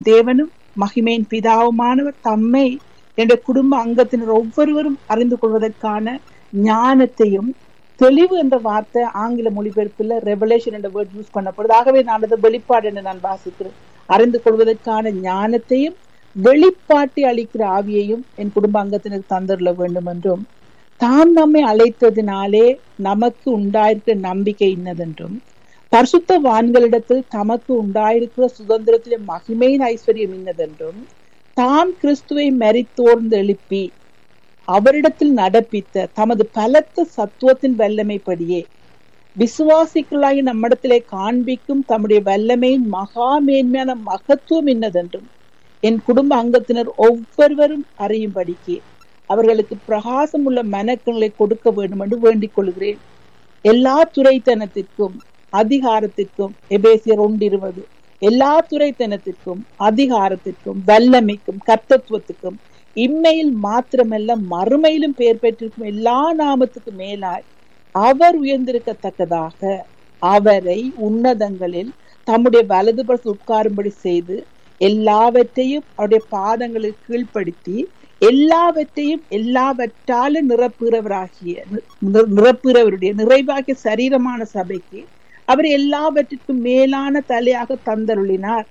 தேவனும் மகிமையின் பிதாவுமானவர் தம்மை என்ற குடும்ப அங்கத்தினர் ஒவ்வொருவரும் அறிந்து கொள்வதற்கான ஞானத்தையும் தெளிவு என்ற வார்த்தை ஆங்கில மொழிபெயர்ப்புல ரெவலேஷன் என்ற வேர்ட் யூஸ் பண்ணப்படுது ஆகவே நான் அதை வெளிப்பாடு என்று நான் வாசிக்கிறேன் அறிந்து கொள்வதற்கான ஞானத்தையும் வெளிப்பாட்டை அளிக்கிற ஆவியையும் என் குடும்ப அங்கத்தினருக்கு தந்தருள வேண்டும் என்றும் தாம் நம்மை அழைத்ததினாலே நமக்கு உண்டாயிருக்கிற நம்பிக்கை இன்னதென்றும் பரிசுத்த வான்களிடத்தில் தமக்கு உண்டாயிருக்கிற சுதந்திரத்திலே மகிமையின் ஐஸ்வர்யம் இன்னதென்றும் தாம் கிறிஸ்துவை மரித்தோர்ந்து எழுப்பி அவரிடத்தில் நடப்பித்த தமது பலத்த சத்துவத்தின் வல்லமைப்படியே விசுவாசிகளாகி நம்மிடத்திலே காண்பிக்கும் தம்முடைய வல்லமையின் மகா மேன்மையான மகத்துவம் என்னதென்றும் என் குடும்ப அங்கத்தினர் ஒவ்வொருவரும் அறியும்படிக்கு அவர்களுக்கு பிரகாசம் உள்ள மனக்கங்களை கொடுக்க வேண்டும் என்று வேண்டிக் கொள்கிறேன் எல்லா துறைத்தனத்திற்கும் அதிகாரத்திற்கும் எபேசியர் ஒன்று இருபது எல்லா துறைத்தனத்திற்கும் அதிகாரத்திற்கும் வல்லமைக்கும் கர்த்தத்துவத்துக்கும் இம்மையில் மாத்திரமல்ல மறுமையிலும் பெயர் பெற்றிருக்கும் எல்லா நாமத்துக்கும் மேலாய் அவர் உயர்ந்திருக்கத்தக்கதாக அவரை உன்னதங்களில் தம்முடைய வலதுபுறத்து உட்காரும்படி செய்து எல்லாவற்றையும் அவருடைய பாதங்களில் கீழ்ப்படுத்தி எல்லாவற்றையும் எல்லாவற்றாலும் நிரப்புகிறவராகிய நிரப்புகிறவருடைய நிறைவாகிய சரீரமான சபைக்கு அவர் எல்லாவற்றிற்கும் மேலான தலையாக தந்தருளினார்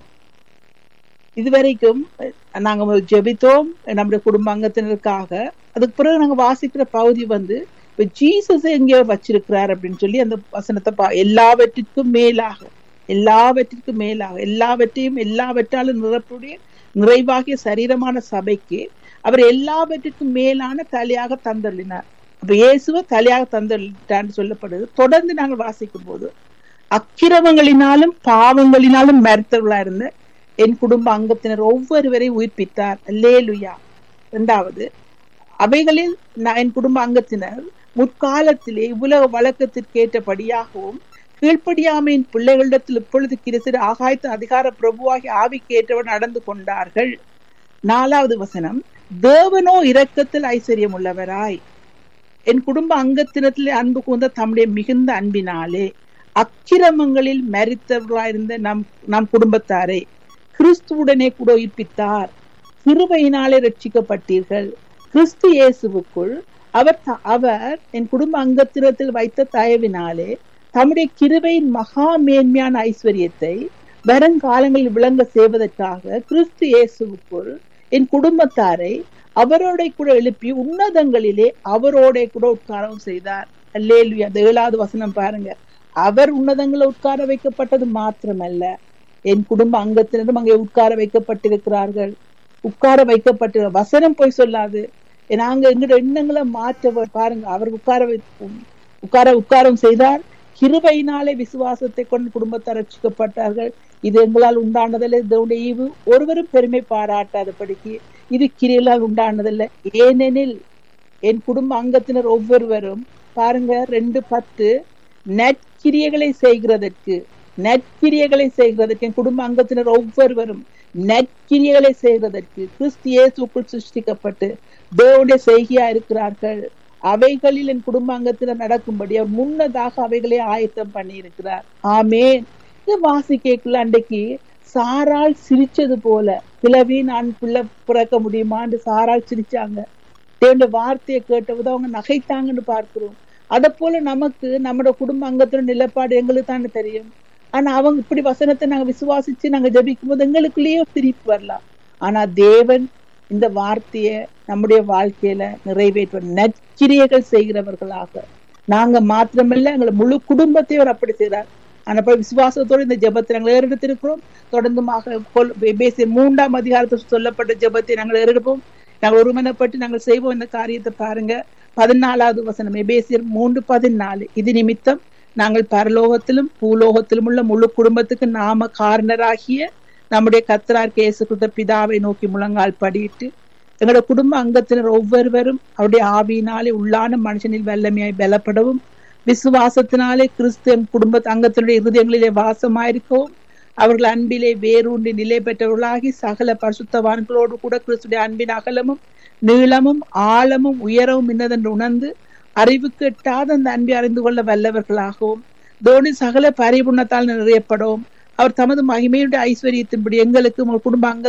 இதுவரைக்கும் நாங்க ஜெபித்தோம் நம்முடைய குடும்ப அங்கத்தினருக்காக அதுக்கு பிறகு நாங்க வாசிக்கிற பகுதி வந்து இப்ப ஜீசஸ் எங்கேயோ வச்சிருக்கிறார் அப்படின்னு சொல்லி அந்த வசனத்தை பா எல்லாவற்றிற்கும் மேலாக எல்லாவற்றிற்கும் மேலாக எல்லாவற்றையும் எல்லாவற்றாலும் நிரப்புடைய நிறைவாகிய சரீரமான சபைக்கு அவர் எல்லாவற்றிற்கும் மேலான தலையாக தந்தள்ளினார் அப்ப இயேசுவ தலையாக தந்தள்ளிட்டான்னு சொல்லப்படுது தொடர்ந்து நாங்கள் வாசிக்கும் போது அக்கிரமங்களினாலும் பாவங்களினாலும் மறுத்தவர்களா இருந்த என் குடும்ப அங்கத்தினர் ஒவ்வொருவரையும் உயிர்ப்பித்தார் லேலுயா இரண்டாவது அவைகளில் என் குடும்ப அங்கத்தினர் முற்காலத்திலே உலக வழக்கத்திற்கேற்றபடியாகவும் கீழ்ப்படியாமையின் பிள்ளைகளிடத்தில் இப்பொழுது கிறிஸ்து ஆகாய்த்து அதிகார பிரபுவாகி ஆவிக்கு ஏற்றவர் நடந்து கொண்டார்கள் நாலாவது வசனம் தேவனோ இரக்கத்தில் ஐஸ்வர்யம் உள்ளவராய் என் குடும்ப அங்கத்தினத்திலே அன்பு கூந்த தம்முடைய மிகுந்த அன்பினாலே அக்கிரமங்களில் மறித்தவர்களாயிருந்த நம் நம் குடும்பத்தாரை கிறிஸ்துவுடனே கூட உயிர்ப்பித்தார் கிருபையினாலே ரட்சிக்கப்பட்டீர்கள் கிறிஸ்து இயேசுவுக்குள் அவர் அவர் என் குடும்ப அங்கத்தினத்தில் வைத்த தயவினாலே தம்முடைய கிருபையின் மகா மேன்மையான ஐஸ்வர்யத்தை வருங்காலங்களில் விளங்க செய்வதற்காக கிறிஸ்து இயேசுவுக்குள் என் குடும்பத்தாரை அவரோட கூட எழுப்பி உன்னதங்களிலே அவரோட கூட உட்காரவும் செய்தார் அல்லேலுயா அந்த ஏழாவது வசனம் பாருங்க அவர் உன்னதங்களை உட்கார வைக்கப்பட்டது மாத்திரமல்ல என் குடும்ப அங்கத்தினரும் அங்கே உட்கார வைக்கப்பட்டிருக்கிறார்கள் உட்கார வைக்கப்பட்டு வசனம் போய் சொல்லாது நாங்க எங்களோட எண்ணங்களை மாற்ற பாருங்க அவர் உட்கார உட்கார உட்காரம் செய்தார் கிருபையினாலே விசுவாசத்தை கொண்டு குடும்பத்தார் ரட்சிக்கப்பட்டார்கள் இது எங்களால் உண்டானதில்லை இதனுடைய ஈவு ஒருவரும் பெருமை பாராட்டாதபடிக்கு இது கிரியலால் உண்டானதில்லை ஏனெனில் என் குடும்ப அங்கத்தினர் ஒவ்வொருவரும் பாருங்க ரெண்டு பத்து நற்கிரியைகளை செய்கிறதற்கு நற்கிரியைகளை செய்கிறதற்கு என் குடும்ப அங்கத்தினர் ஒவ்வொருவரும் நற்கிரியைகளை செய்வதற்கு கிறிஸ்து இயேசுக்குள் சிருஷ்டிக்கப்பட்டு தேவனுடைய செய்கையா இருக்கிறார்கள் அவைகளில் என் குடும்ப அங்கத்தினர் நடக்கும்படி அவர் முன்னதாக அவைகளை ஆயத்தம் பண்ணி இருக்கிறார் ஆமேன் இது வாசிக்கல அன்றைக்கு சாரால் சிரிச்சது போல பிளவி நான் பிள்ளை பிறக்க முடியுமான்னு சாரால் சிரிச்சாங்க தேவனுடைய வார்த்தையை கேட்டபோது அவங்க நகைத்தாங்கன்னு பார்க்கிறோம் அதை போல நமக்கு நம்மளோட குடும்ப அங்கத்தோட நிலப்பாடு எங்களுக்கு தானே தெரியும் ஆனா அவங்க இப்படி வசனத்தை நாங்க விசுவாசிச்சு நாங்க ஜபிக்கும் போது எங்களுக்குள்ளேயே திருப்பி வரலாம் ஆனா தேவன் இந்த வார்த்தைய நம்முடைய வாழ்க்கையில நிறைவேற்ற நற்கிரியைகள் செய்கிறவர்களாக நாங்க மாத்திரமல்ல எங்களை முழு குடும்பத்தையும் அப்படி செய்கிறார் ஆனா விசுவாசத்தோடு இந்த ஜபத்தை நாங்கள் ஏறெடுத்திருக்கிறோம் தொடர்ந்துமாக பேசிய மூன்றாம் அதிகாரத்தில் சொல்லப்பட்ட ஜபத்தை நாங்கள் ஏறெடுப்போம் நாங்கள் ஒருமனப்பட்டு நாங்கள் செய்வோம் இந்த காரியத்தை பாருங்க பதினாலாவது வசனம் எபேசியர் மூன்று பதினாலு இது நிமித்தம் நாங்கள் பரலோகத்திலும் பூலோகத்திலும் உள்ள முழு குடும்பத்துக்கு நாம காரணராகிய நம்முடைய கத்தரார் கேசு கொடுத்த பிதாவை நோக்கி முழங்கால் படியிட்டு எங்களோட குடும்ப அங்கத்தினர் ஒவ்வொருவரும் அவருடைய ஆவியினாலே உள்ளான மனுஷனில் வல்லமையாய் பலப்படவும் விசுவாசத்தினாலே கிறிஸ்துவன் குடும்ப அங்கத்தினுடைய இருதயங்களிலே வாசமாயிருக்கவும் அவர்கள் அன்பிலே வேரூன்றி நிலை பெற்றவர்களாகி சகல பரிசுத்தவான்களோடு கூட கிறிஸ்துடைய அன்பின் அகலமும் நீளமும் ஆழமும் உயரவும் இன்னதென்று உணர்ந்து அறிவுக்கு எட்டாத அந்த அன்பை அறிந்து கொள்ள வல்லவர்களாகவும் தோனி சகல பரிபுணத்தால் நிறையப்படவும் அவர் தமது மகிமையுடைய ஐஸ்வர்யத்தின்படி எங்களுக்கு உங்கள் குடும்ப